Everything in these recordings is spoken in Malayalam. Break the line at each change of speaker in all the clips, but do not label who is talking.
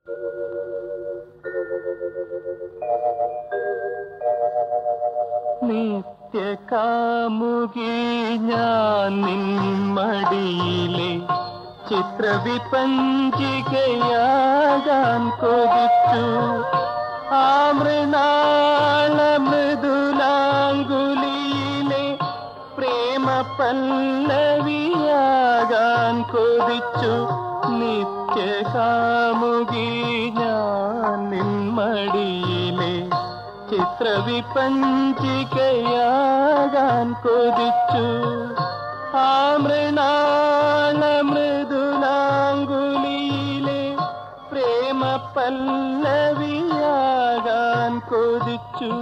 നിത്യകാമുകി ഞാൻ നിന്മടിയിലെ ചിത്രവിപഞ്ചികയാകാൻ കൊതിച്ചു ആ മൃണാള മൃദുലാങ്കുലിയിലെ പ്രേമ പല്ലവിയാകാൻ കൊതിച്ചു നിത്യകാമുകി ഞാൻ നിന്മടിയിലെ ചിത്രവിപഞ്ചികയാകാൻ കൊതിച്ചു ആ മൃണാള മൃദുലാങ്കുലിയിലെ പ്രേമ പല്ലവിയാകാൻ കൊതിച്ചു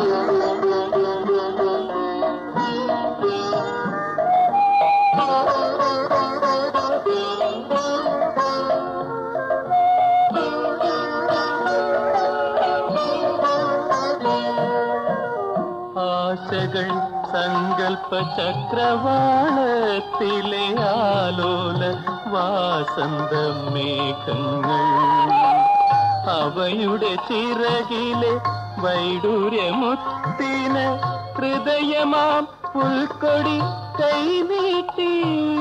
ആശകൾ സങ്കൽപ്പ ചക്രവാളത്തിലെ ആലോല വാസന്ത മേഘങ്ങൾ അവയുടെ ചിറകിലെ വൈഡൂര്യമുത്തിന് ഹൃദയമാം പുൽക്കൊടി കൈനീട്ടി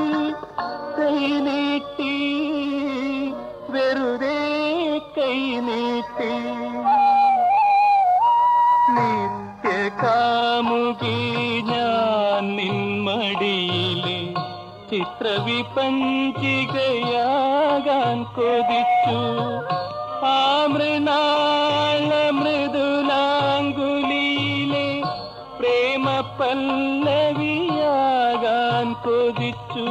കൈനീട്ടി വെറുതെ കൈനീട്ടി നിത്യകാമുകി ഞാൻ നിന്മടിയിലെ ചിത്രവിപഞ്ചികയാകാൻ കൊതിച്ചു ആ മൃണാള മൃദുലാങ്കുലിയിലെ പ്രേമ പല്ലവിയാകാൻ കൊതിച്ചു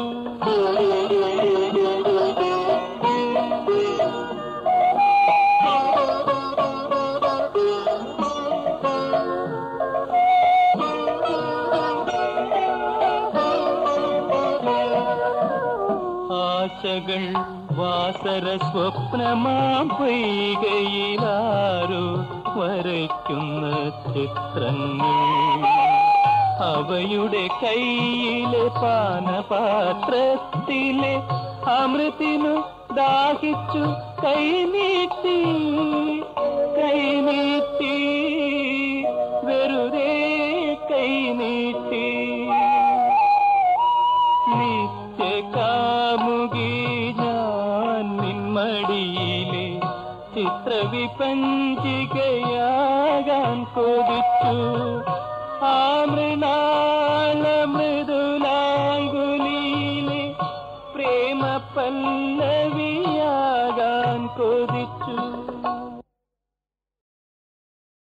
ആശകൾ വാസര സ്വപ്നമാം പൊയ്കയിലാരോ വരയ്ക്കുന്ന ചിത്രങ്ങൾ അവയുടെ കയ്യിലെ പാനപാത്രത്തിലെ അമൃതിനു ദാഹിച്ചു കൈനീട്ടി കൈനീട്ടി വെറുതെ കൈനീട്ടി നിത്യകാമുകി ഞാൻ നിന്മടിയിലെ ചിത്രവിപഞ്ചികയാകാൻ കൊതിച്ചു ആ മൃണാള മൃദുലാങ്കുലിയിലെ പ്രേമ പല്ലവിയാകാൻ കൊതിച്ചു